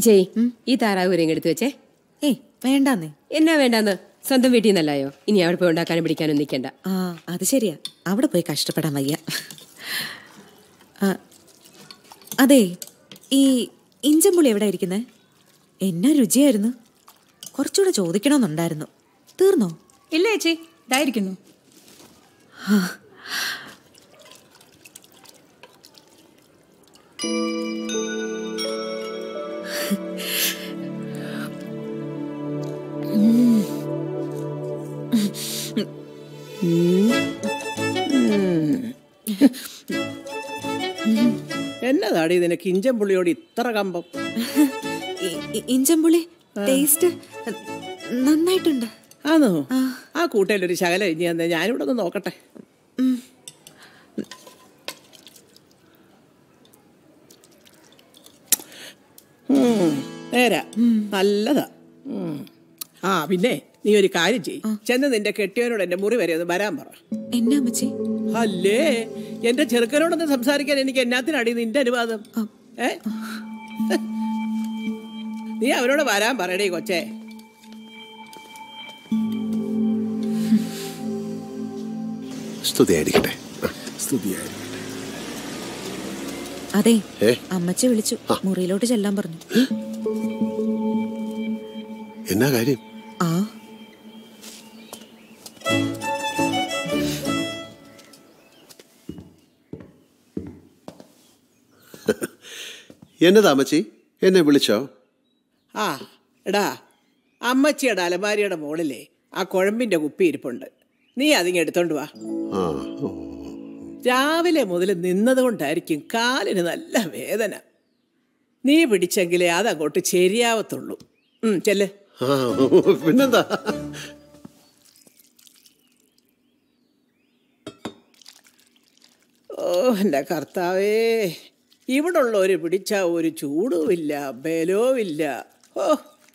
ഇച്ചേ ഈ താറാവ് വരെ എടുത്ത് വെച്ചേ ഏയ് വേണ്ടാന്നേ എന്നാ വേണ്ടാന്ന് സ്വന്തം വീട്ടിൽ നിന്നല്ലായോ ഇനി അവിടെ പോയി ഉണ്ടാക്കാനും പിടിക്കാനും നിൽക്കണ്ട ആ അത് ശരിയാ അവിടെ പോയി കഷ്ടപ്പെടാൻ വയ്യ ആ, അതെ ഈ ഇഞ്ചമ്പുളി എവിടെ ഇരിക്കുന്നത് എന്നാ രുചിയായിരുന്നു കുറച്ചുകൂടെ ചോദിക്കണമെന്നുണ്ടായിരുന്നു തീർന്നോ ഇല്ല ചേച്ചി ഇതായിരിക്കുന്നു എന്നതാടി നിനക്ക് ഇഞ്ചൻ പുള്ളിയോട് ഇത്ര കമ്പം ഈ- ഈ ഇഞ്ചമ്പുളി ടേസ്റ്റ് നന്നായിട്ടുണ്ട് ആണോ ആ കൂട്ടയിലൊരു ശകലം ഇനി തന്നെ ഞാനിവിടെ ഒന്ന് നോക്കട്ടെ ഉം, നേരാ നല്ലതാ ഉം. ആ പിന്നെ നീ ഒരു കാര്യം ചെയ് ചെന്ന് നിന്റെ കെട്ടിയവനോട് എന്റെ മുറി വരെ ഒന്ന് വരാൻ പറ എന്നാ അമ്മച്ചി അല്ലേ എന്റെ ചെറുക്കനോടൊന്ന് സംസാരിക്കാൻ എനിക്ക് എന്നാത്തിനടി നിന്റെ അനുവാദം ഏ നീ അവനോട് വരാൻ പറയടേ കൊച്ചേ സ്തുതിയായിരിക്കട്ടെ സ്തുതിയായിരിക്കട്ടെ അതെ ഏ? അമ്മച്ചി വിളിച്ചു മുറിയിലോട്ട് ചെല്ലാൻ പറഞ്ഞു എന്നാ കാര്യം ആ എന്നതാ അമ്മച്ചി എന്നെ വിളിച്ചോ ആ എടാ അമ്മച്ചിയുടെ അലമാരിയുടെ മുകളിലേ ആ കുഴമ്പിന്റെ കുപ്പി ഇരിപ്പുണ്ട് നീ അതിങ്ങ് എടുത്തോണ്ട് വാ ആ ഓ. രാവിലെ മുതൽ നിന്നതുകൊണ്ടായിരിക്കും കാലിന് നല്ല വേദന നീ പിടിച്ചെങ്കിലേ അതങ്ങോട്ട് ശരിയാവത്തുള്ളൂ ഉം, ചെല്ല് ആ പിന്നെന്താ ഓ എൻ്റെ കർത്താവേ ഇവിടെ ഉള്ളവര് പിടിച്ച ഒരു ചൂടുമില്ല ബലവുമില്ല ഓ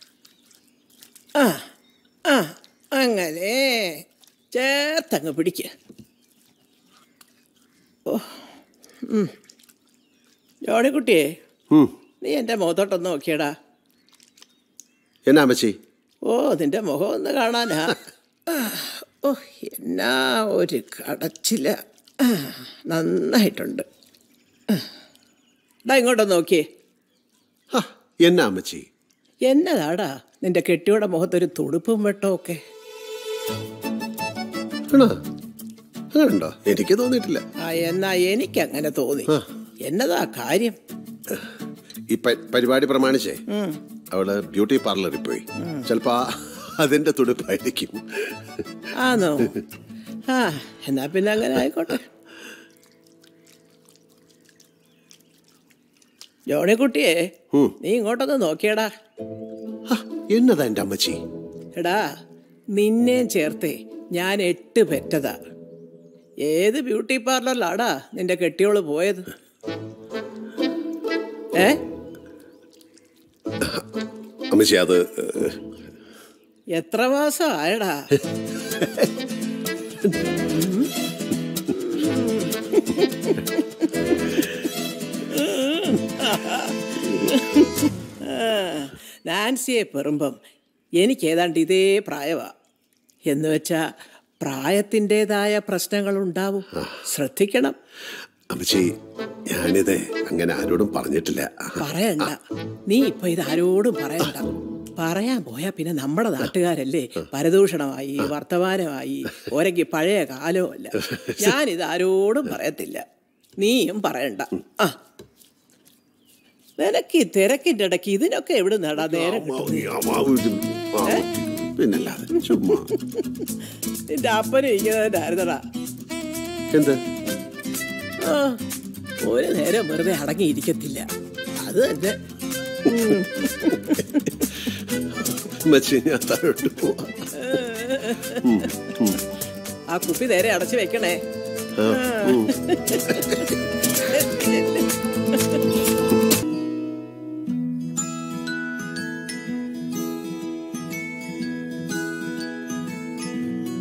ആ ആ അങ്ങനെ ചേർത്തങ്ങ് പിടിക്ക ഓ ഉം. ജോണിക്കുട്ടിയെ ഉം. നീ എൻ്റെ മുഖത്തോട്ടൊന്ന് നോക്കിയടാ എന്നാ അമ്മച്ചി ഓ നിന്റെ മുഖം ഒന്ന് കാണാനാ ആ, ഓ എന്നാ ഒരു കടച്ചില ആ, നന്നായിട്ടുണ്ട് ആ. ഡാ ഇങ്ങോട്ടൊന്ന് നോക്കിയേ ആ എന്നാ അമ്മച്ചി എന്നതാടാ നിന്റെ കെട്ടിയുടെ മുഖത്തൊരു തുടുപ്പും വെട്ടമൊക്കെ ആണോ അങ്ങനുണ്ടോ എനിക്ക് തോന്നിയിട്ടില്ല ആ എന്നാ എനിക്കങ്ങനെ തോന്നി എന്നതാ കാര്യം ഈ പ- പരിപാടി പ്രമാണിച്ചേ ഉം. അവള് ബ്യൂട്ടി പാർലറിൽ പോയി ചിലപ്പോ ആ- അതിന്റെ തുടുപ്പായിരിക്കും ആന്നോ ആ എന്നാ പിന്നെ അങ്ങനെ ആയിക്കോട്ടെ ജോണിക്കുട്ടിയെ ഉം. നീ ഇങ്ങോട്ടൊന്ന് നോക്കിയടാ ആ, എന്നതാ എന്റെ അമ്മച്ചി എടാ നിന്നെയും ചേർത്തേ ഞാൻ എട്ട് പെറ്റതാ ഏത് ബ്യൂട്ടി പാർലറിലാടാ നിന്റെ കെട്ടിയോള് പോയത് ഏ അമ്മച്ചി അത് ഏഹ്, എത്ര മാസം ആയടാ നാൻസിയെ പെറുമ്പം എനിക്ക് ഏതാണ്ട് ഇതേ പ്രായമാ എന്ന് വെച്ചാ പ്രായത്തിൻ്റെതായ പ്രശ്നങ്ങളുണ്ടാവും ശ്രദ്ധിക്കണം അമ്മച്ചി ഞാനിത് അങ്ങനെ ആരോടും പറഞ്ഞിട്ടില്ല പറയണ്ട നീ ഇപ്പൊ ഇത് ആരോടും പറയണ്ട പറയാൻ പോയാ പിന്നെ നമ്മുടെ നാട്ടുകാരല്ലേ പരദൂഷണമായി വർത്തമാനമായി ഓരക്ക് പഴയ കാലവുമല്ല ഞാനിത് ആരോടും പറയത്തില്ല നീയും പറയണ്ട ആ നിനക്ക് ഈ തിരക്കിന്റെ ഇടയ്ക്ക് ഇതിനൊക്കെ എവിടെ നടാ നേരം കിട്ടുന്നത്? പിന്നല്ലാതെ ചുമ്മാ നിന്റെ അപ്പനും ഇങ്ങനെ എന്ത് ആ ഒരു നേരം വെറുതെ അടങ്ങിയിരിക്കത്തില്ല അത് തന്നെ ഉം. അമ്മച്ചി ഞാൻ താഴോട്ട് പോവാ ഉം, ഉം. ആ കുപ്പി നേരെ അടച്ചു വെക്കണേ ആ, ഉം. ആ.